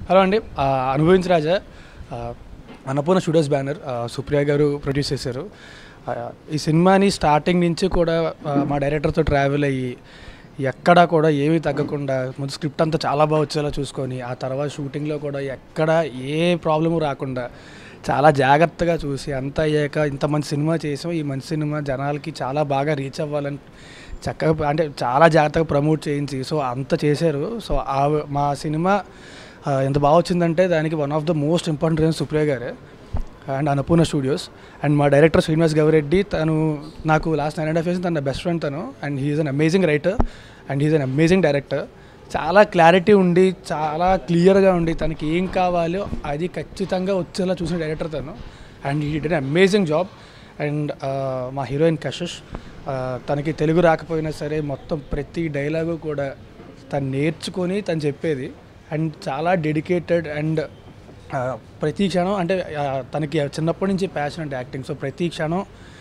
hello అండి ఆ, అనుభవించి రాజా ఆ, అన్నపూర్ణ స్టూడియోస్ బ్యానర్ ఆ, సుప్రియ గారు ప్రొడ్యూస్ చేశారు ఆ, ఈ సినిమాని స్టార్టింగ్ నుంచి కూడా ఆ, మా డైరెక్టర్తో ట్రావెల్ అయ్యి ఎక్కడా కూడా ఏమీ తగ్గకుండా ముందు స్క్రిప్ట్ అంతా చాలా బాగా వచ్చేలా చూసుకొని ఆ తర్వాత షూటింగ్లో కూడా ఎక్కడ ఏ ప్రాబ్లము రాకుండా చాలా జాగ్రత్తగా చూసి అంతా అయ్యాక ఇంత మంచి సినిమా చేసాం ఈ మంచి సినిమా జనాలకి చాలా బాగా రీచ్ అవ్వాలని చక్కగా అంటే చాలా జాగ్రత్తగా ప్రమోట్ చేయించి సో అంత చేశారు సో ఆ మా సినిమా ఆ, ఎంత బాగా వచ్చిందంటే దానికి one of the most important reason Supriya గారే అండ్ అన్నపూర్ణ స్టూడియోస్ అండ్ మా డైరెక్టర్ శ్రీనివాస్ గవిరెడ్డి తను నాకు last nine and half years తన బెస్ట్ ఫ్రెండ్ తను and he's an amazing writer and he's an amazing director చాలా క్లారిటీ ఉండి చాలా క్లియర్గా ఉండి తనకి ఏం కావాలో అది ఖచ్చితంగా వచ్చేలా చూసిన డైరెక్టర్ తను and he did amazing job and మా హీరోయిన్ కషిష్ తనకి తెలుగు రాకపోయినా సరే మొత్తం ప్రతి డైలాగు కూడా తను నేర్చుకొని తను చెప్పేది అండ్ చాలా డెడికేటెడ్ అండ్ ఆ, ప్రతి క్షణం అంటే ఆ, తనకి చిన్నప్పటి నుంచి ప్యాషన్ అంటే యాక్టింగ్ సో ప్రతి క్షణం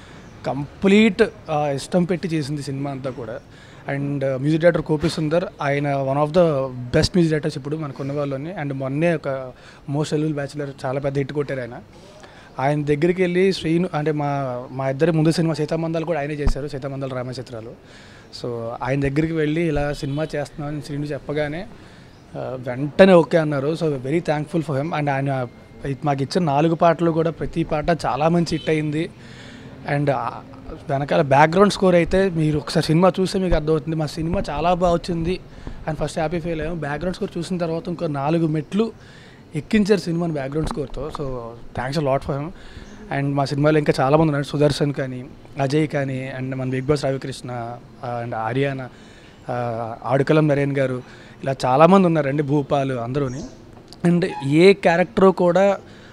కంప్లీట్ ఆ, ఇష్టం పెట్టి చేసింది సినిమా అంతా కూడా and music director Gopi Sundar ఆయన one of the best music directors ఇప్పుడు మనకున్న వాళ్ళని అండ్ మొన్నే ఒక మోస్ట్ సెల్యూల్ బ్యాచులర్ చాలా పెద్ద హిట్ కొట్టారు ఆయన ఆయన దగ్గరికి వెళ్ళి శ్రీను అంటే మా మా ఇద్దరి ముందు సినిమా సీతామందాలు కూడా ఆయనే చేశారు సీతామందాల రామచిత్రాలు సో ఆయన దగ్గరికి వెళ్ళి ఇలా సినిమా చేస్తున్నామని శ్రీను చెప్పగానే ఆ, వెంటనే ఓకే అన్నారు so very thankful for him and ఆయన ఇ- మాకు ఇచ్చిన నాలుగు పాటలు కూడా ప్రతి పాట చాలా మంచి హిట్ అయింది అండ్ ఆ వెనకాల బ్యాక్గ్రౌండ్ స్కోర్ అయితే మీరు ఒకసారి సినిమా చూస్తే మీకు అర్థమవుతుంది మా సినిమా చాలా బాగా వచ్చింది అండ్ ఫస్ట్ హ్యాపీ ఫీల్ అయ్యాము బ్యాక్గ్రౌండ్ స్కోర్ చూసిన తర్వాత ఇంకో నాలుగు మెట్లు ఎక్కించారు సినిమాని బ్యాక్గ్రౌండ్ స్కోర్తో so thanks lot for him and మా సినిమాలో ఇంకా చాలామంది ఉన్నారు సుదర్శన్ కానీ అజయ్ కానీ అండ్ మన big boss Ravikrishna and Aryana ఆ, ఆడుకలం నరేన్ గారు ఇలా చాలామంది ఉన్నారండి భూపాలు అందరూని అండ్ ఏ క్యారెక్టర్ కూడా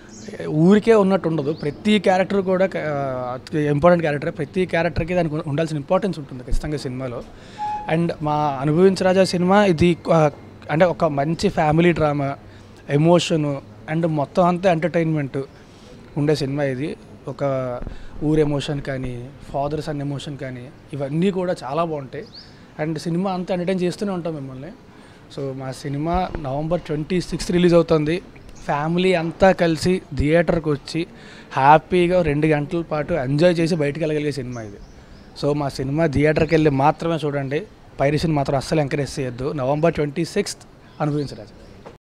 ఊరికే ఉన్నట్టు ఉండదు ప్రతి క్యారెక్టర్ కూడా ఇంపార్టెంట్ క్యారెక్టర్ ప్రతి క్యారెక్టర్కి దానికి ఉండాల్సిన ఇంపార్టెన్స్ ఉంటుంది ఖచ్చితంగా సినిమాలో అండ్ మా అనుభవించ రాజా సినిమా ఇది ఆ, అంటే ఒక మంచి ఫ్యామిలీ డ్రామా ఎమోషను అండ్ మొత్తం అంతా ఎంటర్టైన్మెంట్ ఉండే సినిమా ఇది ఒక ఊర్ ఎమోషన్ కానీ ఫాదర్ సన్ ఎమోషన్ కానీ ఇవన్నీ కూడా చాలా బాగుంటాయి అండ్ సినిమా అంతా ఎంటర్టైన్ చేస్తూనే ఉంటాం మిమ్మల్ని సో మా cinema November twenty sixth release అవుతుంది ఫ్యామిలీ అంతా కలిసి థియేటర్కి వచ్చి హ్యాపీగా రెండు గంటల పాటు ఎంజాయ్ చేసి బయటికి వెళ్ళగలిగే సినిమా ఇది సో మా సినిమా థియేటర్కి వెళ్ళి మాత్రమే చూడండి పైరసీని మాత్రం అస్సలు ఎంకరేజ్ చేయొద్దు నవంబర్ ట్వంటీ సిక్స్త్ అనుభవించరాజు